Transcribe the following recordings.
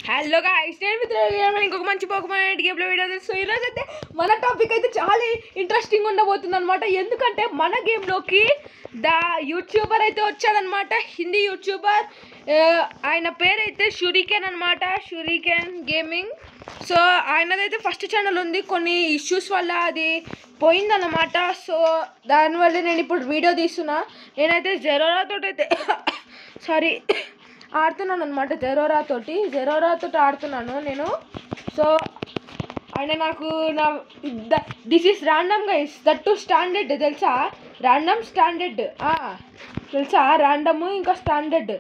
Hello guys నేను మిత్రులు ఇంకొక మంచి పోకమైన గేమ్లో వీడియో సో ఈరోజు అయితే మన టాపిక్ అయితే చాలా ఇంట్రెస్టింగ్ ఉండబోతుంది అనమాట ఎందుకంటే మన గేమ్లోకి ద యూట్యూబర్ అయితే వచ్చాడనమాట హిందీ యూట్యూబర్ ఆ, ఆయన పేరు అయితే షురికెన్ అనమాట షురికెన్ గేమింగ్ సో ఆయనదైతే ఫస్ట్ ఛానల్ ఉంది కొన్ని ఇష్యూస్ వల్ల అది పోయిందన్నమాట సో దానివల్ల నేను ఇప్పుడు వీడియో తీస్తున్నా నేనైతే జెరోరా తోటైతే సారీ ఆడుతున్నాను అనమాట జెరోరా తోటి జెరోరా తోటి ఆడుతున్నాను నేను సో ఆయన నాకు నా this is random guys that to standard తెలుసా ర్యాండమ్ స్టాండర్డ్ తెలుసా ర్యాండమ్ ఇంకా స్టాండర్డ్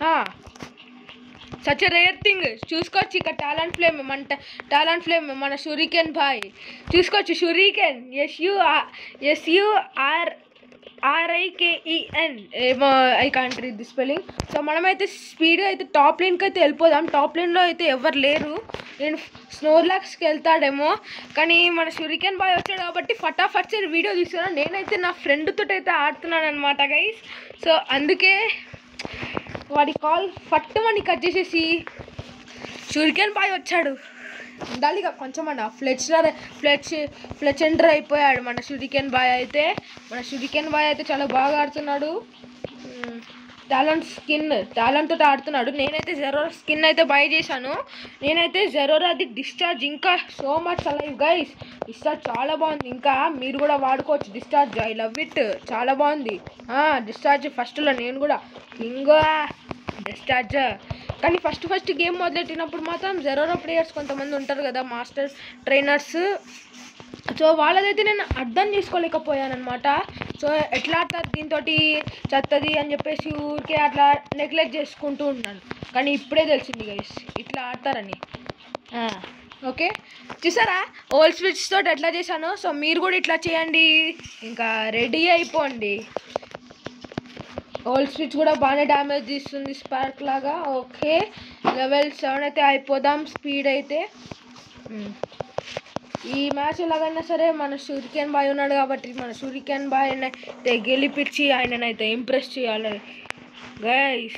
సచ్ రేర్ థింగ్ చూసుకోవచ్చు ఇక టాలెంట్ ఫ్లేమ్ మన టాలెంట్ ఫ్లేమ్ మన షురికెన్ బాయ్ చూసుకోవచ్చు Shuriken S U S U R R I K E N ఏమో I can't read the spelling so మనమైతే స్పీడ్గా అయితే టాప్ లైన్కి అయితే వెళ్ళిపోదాం టాప్ లైన్లో అయితే ఎవరు లేరు నేను స్నోర్లాక్స్కి వెళ్తాడేమో కానీ మన షురికెన్ బాయ్ వచ్చాడు కాబట్టి ఫటాఫట్ సరి వీడియో తీసుకున్నాను నేనైతే నా ఫ్రెండ్ తోటి అయితే ఆడుతున్నాను అనమాట గైస్ సో అందుకే వాడి కాల్ ఫట్టుమని కట్ చేసేసి షురికెన్ బాయ్ వచ్చాడు ఉండాలి ఇక కొంచెం అన్న ఫ్లెచ్లర్ ఫ్లెచ్ ఫ్లెచెండర్ అయిపోయాడు మన షురికెన్ బాయ్ అయితే మన షురికెన్ బాయ్ అయితే చాలా బాగా ఆడుతున్నాడు టాలెంట్ స్కిన్ టాలెంట్ తోటి ఆడుతున్నాడు నేనైతే జెరోరా స్కిన్ అయితే బై చేశాను నేనైతే జెరోరాది డిశ్చార్జ్ ఇంకా so much alive guys discharge చాలా బాగుంది ఇంకా మీరు కూడా వాడుకోవచ్చు డిశ్చార్జ్ ఐ లవ్ ఇట్ చాలా బాగుంది డిశ్చార్జ్ ఫస్ట్లో నేను కూడా ఇంకో డిశ్చార్జ్ కానీ ఫస్ట్ ఫస్ట్ గేమ్ మొదలెట్టినప్పుడు మాత్రం జెరోరా ప్లేయర్స్ కొంతమంది ఉంటారు కదా మాస్టర్ ట్రైనర్స్ సో వాళ్ళదైతే నేను అర్థం చేసుకోలేకపోయాను అనమాట సో ఎట్లా ఆడతారు దీంతో చెత్తది అని చెప్పేసి ఊరికే అట్లా నెగ్లెక్ట్ చేసుకుంటూ ఉన్నాను కానీ ఇప్పుడే తెలిసింది గైస్ ఇట్లా ఆడతారని ఆ, ఓకే చూసారా ఓల్డ్ స్విచ్ తోటి ఎట్లా చేశాను సో మీరు కూడా ఇట్లా చేయండి ఇంకా రెడీ అయిపోండి ఓల్డ్ స్విచ్ కూడా బాగానే డ్యామేజ్ తీస్తుంది స్పార్క్ లాగా ఓకే లెవెల్ సెవెన్ అయితే అయిపోదాం స్పీడ్ అయితే మ్. ఈ మ్యాచ్ ఎలాగైనా సరే మన సూరికెన్ బాయ్ ఉన్నాడు కాబట్టి మన సూరికెన్ బాయ్ అయితే గెలిపించి ఆయననైతే ఇంప్రెస్ చేయాలి guys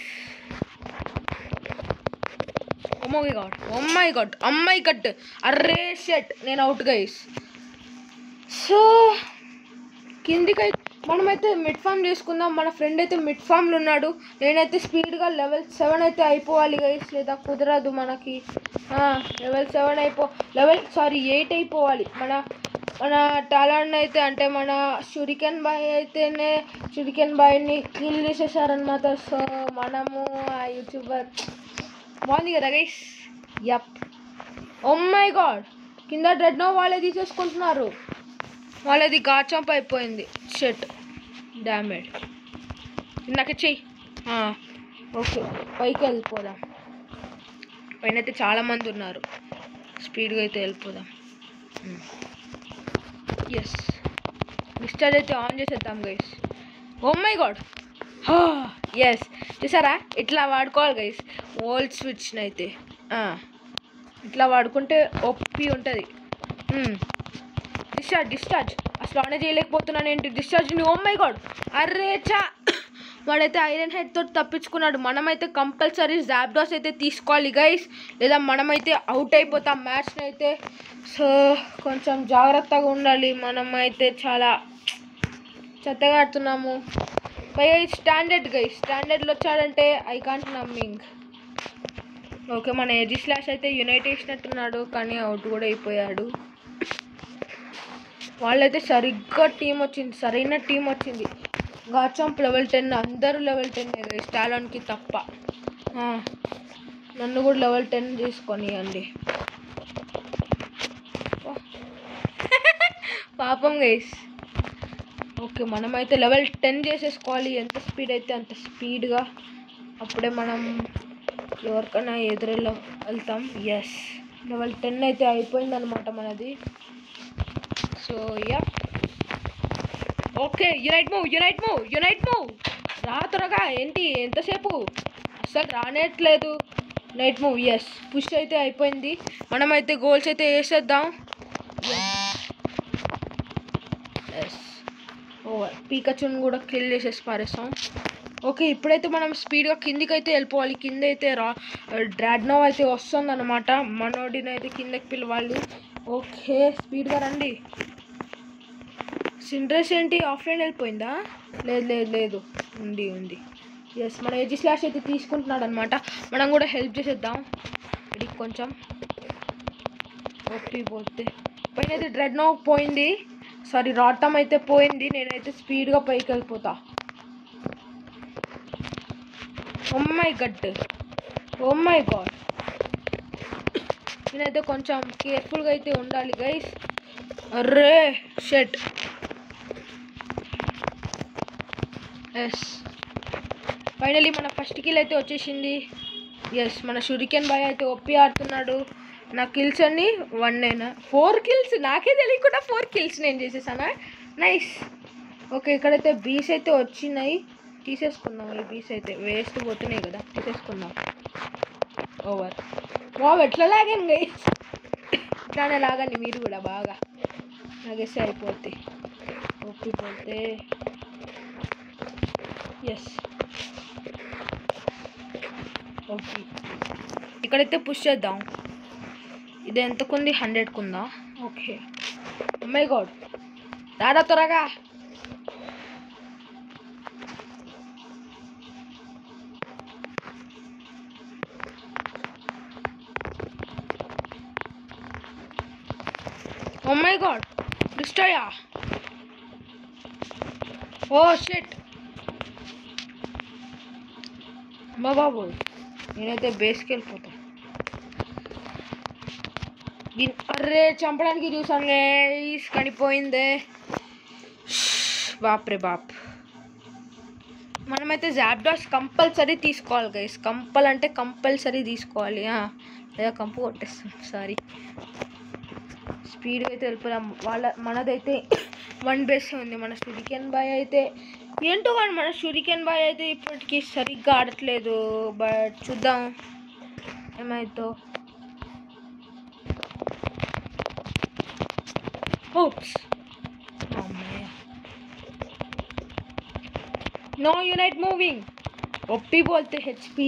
oh my god oh my god అమ్మాయి కట్ అర్రే షెట్ నేను అవుట్ గైస్ సో కిందికి మనమైతే మిడ్ ఫామ్ చేసుకుందాం మన ఫ్రెండ్ అయితే మిడ్ ఫామ్లో ఉన్నాడు నేనైతే స్పీడ్గా లెవెల్ సెవెన్ అయితే అయిపోవాలి గైస్ లేదా కుదరదు మనకి లెవెల్ సెవెన్ అయిపో లెవెల్ సారీ ఎయిట్ అయిపోవాలి మన మన టాలెంట్ అయితే అంటే మన షురికెన్ బాయ్ అయితేనే షురికెన్ బాయ్ని కిల్ చేసేసారనమాట సో మనము ఆ యూట్యూబర్ బాగుంది కదా గైస్ యప్ మై గాడ్ కింద డెడ్ నో వాళ్ళే తీసేసుకుంటున్నారు వాళ్ళది గాచంప్ అయిపోయింది షెట్ డ్యామేజ్ నాకు చెయ్యి ఓకే పైకి వెళ్ళిపోదాం పైన అయితే చాలామంది ఉన్నారు స్పీడ్గా అయితే వెళ్ళిపోదాం ఎస్ డిశ్చార్జ్ అయితే ఆన్ చేసేద్దాం guys oh my god yes చూసారా ఇట్లా వాడుకోవాలి గైస్ ఓల్డ్ స్విచ్ని అయితే ఆ, ఇట్లా వాడుకుంటే ఒప్పి ఉంటుంది డిశ్చార్జ్ డిశ్చార్జ్ అసలు ఆనే చేయలేకపోతున్నాను ఏంటి డిశ్చార్జ్ ఓ మై గాడ్ అర్రే చా వాడైతే ఐరన్ హెడ్ తోటి తప్పించుకున్నాడు మనమైతే కంపల్సరీ జాబ్డాస్ అయితే తీసుకోవాలి గైస్ లేదా మనమైతే అవుట్ అయిపోతాం మ్యాచ్ని అయితే సో కొంచెం జాగ్రత్తగా ఉండాలి మనమైతే చాలా చెత్తగా ఆడుతున్నాము పైగా స్టాండర్డ్ గైస్ స్టాండర్డ్లో వచ్చాడంటే ఐ కాంట్ నమ్మింగ్ ఓకే మన ఎజీ స్లాష్ అయితే యునైట్ వేసినట్టున్నాడు కానీ అవుట్ కూడా అయిపోయాడు వాళ్ళైతే సరిగ్గా టీం వచ్చింది సరైన టీం వచ్చింది గాచంప్ లెవెల్ టెన్ అందరూ లెవెల్ టెన్ టాలెంట్కి తప్ప ఆ, నన్ను కూడా లెవెల్ టెన్ చేసుకొని అండి పాపం గైస్ ఓకే మనమైతే లెవెల్ టెన్ చేసేసుకోవాలి ఎంత స్పీడ్ అయితే అంత స్పీడ్గా అప్పుడే మనం ఎవరికైనా ఎదురెళ్ళ వెళ్తాం ఎస్ లెవెల్ టెన్ అయితే అయిపోయింది అనమాట మనది so yeah okay unite move unite move unite move రా త్వరగా ఏంటి ఎంతసేపు అసలు రానేట్లేదు నైట్ మూవ్ ఎస్ పుష్ అయితే అయిపోయింది మనమైతే గోల్స్ అయితే వేసేద్దాం ఎస్ ఓవర్ పీకచుని కూడా కిల్ చేసేసి పారేస్తాం ఓకే ఇప్పుడైతే మనం స్పీడ్గా కిందికి అయితే వెళ్ళిపోవాలి కింద అయితే రా డ్రాడ్నో అయితే వస్తుంది అనమాట మనోడిని అయితే కిందకి పిలవాలి ఓకే స్పీడ్గా రండి సిండ్రెస్ ఏంటి ఆఫ్లైన్ వెళ్ళిపోయిందా లేదు లేదు లేదు ఉంది ఉంది ఎస్ మన ఎజి స్లాష్ అయితే తీసుకుంటున్నాడు అనమాట మనం కూడా హెల్ప్ చేసేద్దాం ఇది కొంచెం ఓకే పోతే పైన అయితే డ్రెడ్ నో పోయింది సారీ రాటం అయితే పోయింది నేనైతే స్పీడ్గా పైకి వెళ్ళిపోతా my god oh my god నేనైతే కొంచెం కేర్ఫుల్గా అయితే ఉండాలి గైస్ అర్రే షెట్ ఎస్ ఫైనలీ మన ఫస్ట్ కిల్ అయితే వచ్చేసింది ఎస్ మన షురికెన్ బాయ్ అయితే ఒప్పి ఆడుతున్నాడు నా కిల్స్ అన్ని వన్ అయినా ఫోర్ కిల్స్ నాకే తెలియకుండా ఫోర్ కిల్స్ నేను చేసేసానా నైస్ ఓకే ఇక్కడైతే బీస్ అయితే వచ్చినాయి తీసేసుకుందాం ఈ బీస్ అయితే వేస్ట్ పోతున్నాయి కదా తీసేసుకుందాం ఓవర్ బాబు ఎట్లా లాగాను గైస్ ఇట్లానే లాగండి మీరు కూడా బాగా లాగేస్తే అయిపోతే ఒప్పిపోతే ఎస్ ఓకే ఇక్కడైతే పుష్ చేద్దాం ఇది ఎంతకుంది హండ్రెడ్కి ఉందా ఓకే మై గాడ్ దాదా త్వరగా ఓ మై గాడ్ డిస్ట్రాయా ఓ షిట్ మా బాబు నేనైతే బేస్కి వెళ్ళిపోతా దీని అర్రే చంపడానికి చూసాను గైస్ కానీ పోయిందే బాప్రే బాప్ మనమైతే జాబ్డాస్ కంపల్సరీ తీసుకోవాలి గైస్ కంపల్ అంటే కంపల్సరీ తీసుకోవాలి ఆ, లేదా కంపు కొట్టేస్తాం సారీ స్పీడ్గా అయితే వెళ్ళిపోయాం వాళ్ళ మనదైతే వన్ బేస్ ఉంది మన షురికెన్ బాయ్ అయితే ఏంటో కానీ మన షురికెన్ బాయ్ అయితే ఇప్పటికీ సరిగ్గా ఆడట్లేదు బట్ చూద్దాం ఏమైతో oops no unite moving OP बोलते एचपी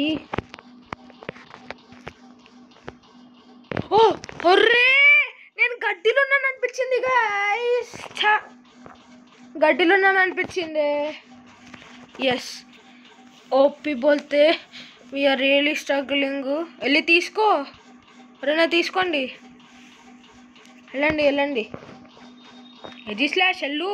ఓ ఒర్రే నేను గడ్డిలో ఉన్నాను అనిపించింది గైస్ ఛా గడ్డిలో ఉన్నాను అనిపించింది ఎస్ ఓపి బోల్తే వీఆర్ రియలీ స్ట్రగ్లింగ్ వెళ్ళి తీసుకో ఎవరైనా తీసుకోండి వెళ్ళండి వెళ్ళండి ఎజీ స్లాష్ వెళ్ళు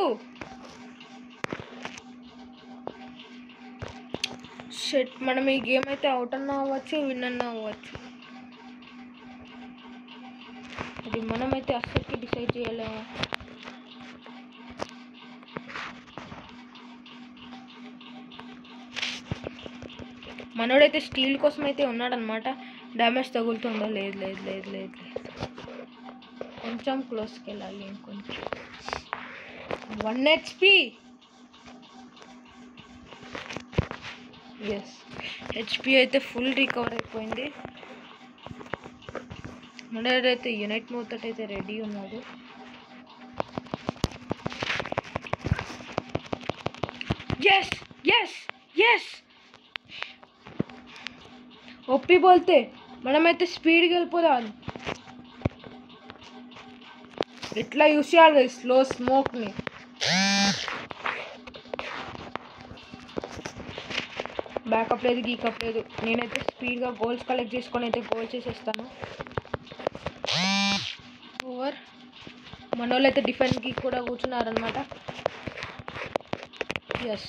షెట్ మనం ఈ గేమ్ అయితే అవుట్ అన్నా అవ్వచ్చు విన్ అన్నా అవ్వచ్చు అది మనమైతే అస్సలకి డిసైడ్ చేయలేము మనోడైతే స్టీల్ కోసం అయితే ఉన్నాడనమాట డ్యామేజ్ తగులుతుందో లేదు లేదు లేదు లేదు లేదు కొంచెం క్లోజ్కి వెళ్ళాలి ఇంకొంచెం వన్ హెచ్పి ఎస్ హెచ్పి అయితే ఫుల్ రికవర్ అయిపోయింది మనోడైతే యునైట్ మోడ్ తోటి అయితే రెడీ ఉన్నాడు ఎస్ ఎస్ ఎస్ ఒప్పి బోల్తే మనమైతే స్పీడ్గా వెళ్ళిపోదాం ఇట్లా యూస్ చేయాలి స్లో స్మోక్ని బ్యాకప్ లేదు గీకప్ లేదు నేనైతే స్పీడ్గా గోల్స్ కలెక్ట్ చేసుకొని అయితే గోల్ చేసేస్తాను ఓవర్ మన వాళ్ళు అయితే డిఫెండ్కి కూడా కూర్చున్నారనమాట ఎస్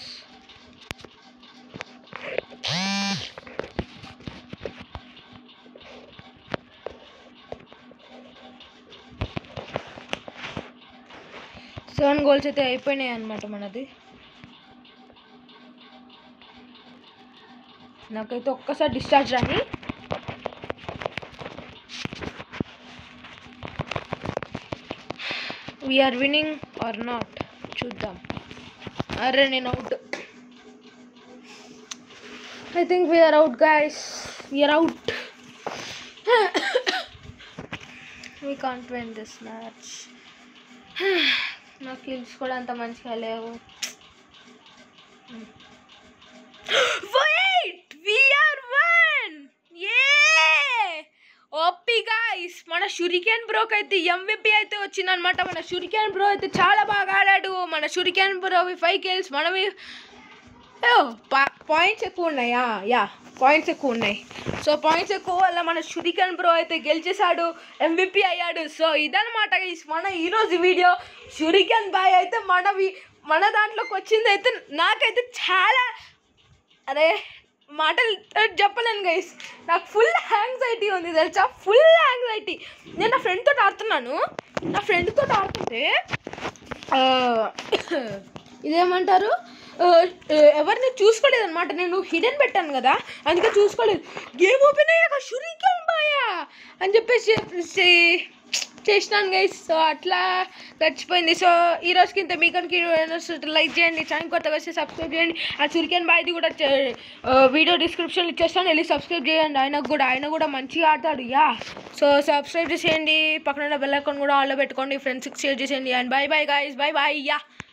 సెవెన్ గోల్స్ అయితే అయిపోయినాయి అనమాట మనది నాకైతే ఒక్కసారి డిశ్చార్జ్ రాని వీఆర్ విన్నింగ్ ఆర్ నాట్ చూద్దాం అరే నేను out I think we're out guys we're out we can't win this match నా కిల్స్ కూడా అంత మంచిగా లేవు గైస్ మన షురికెన్ బ్రోకి అయితే ఎంవిపి అయితే వచ్చిందనమాట మన షురికెన్ బ్రో అయితే చాలా బాగా ఆడాడు మన షురికెన్ బ్రోవి ఫైవ్ కిల్స్ మనవి పాయింట్స్ ఎక్కువ ఉన్నాయా యా పాయింట్స్ ఎక్కువ ఉన్నాయి సో పాయింట్స్ ఎక్కువ వల్ల మన షురికన్ బ్రో అయితే గెలిచేశాడు ఎంవిపి అయ్యాడు సో ఇదనమాట guys మన ఈరోజు వీడియో షురికన్ బాయ్ అయితే మన వి- మన దాంట్లోకి వచ్చింది అయితే నాకైతే చాలా అరే మాటలు చెప్పలేను గైస్ నాకు ఫుల్ యాంగ్జైటీ ఉంది తెలుసా ఫుల్ యాంగ్జైటీ నేను నా ఫ్రెండ్ తోటి ఆడుతున్నాను నా ఫ్రెండ్ తోటి ఆడుతుంటే ఆ, ఇదేమంటారు ఆ, ఎవరిని చూసుకోలేదు అనమాట నేను హిడెన్ పెట్టాను కదా అందుకే చూసుకోలేదు గేమ్ ఓపెన్ అయ్యాక షురికన్ బాయా అని చెప్పేసి చెప్పేసి చేసినాను గైస్ సో అట్లా గడిచిపోయింది సో ఈ రోజుకి ఇంత మీకు కనుక లైక్ చేయండి ఛానల్ కొత్తగా వస్తే సబ్స్క్రైబ్ చేయండి ఆ చురికెన్ బాయ్ది కూడా చే- ఆ, వీడియో డిస్క్రిప్షన్లో ఇచ్చేస్తాను వెళ్ళి సబ్స్క్రైబ్ చేయండి ఆయనకు కూడా ఆయన కూడా మంచిగా ఆడతాడు యా సో సబ్స్క్రైబ్ చేసేయండి పక్కన బెల్ ఐకాన్ కూడా ఆన్లో పెట్టుకోండి ఫ్రెండ్స్కి షేర్ చేసేయండి and bye bye guys bye bye yeah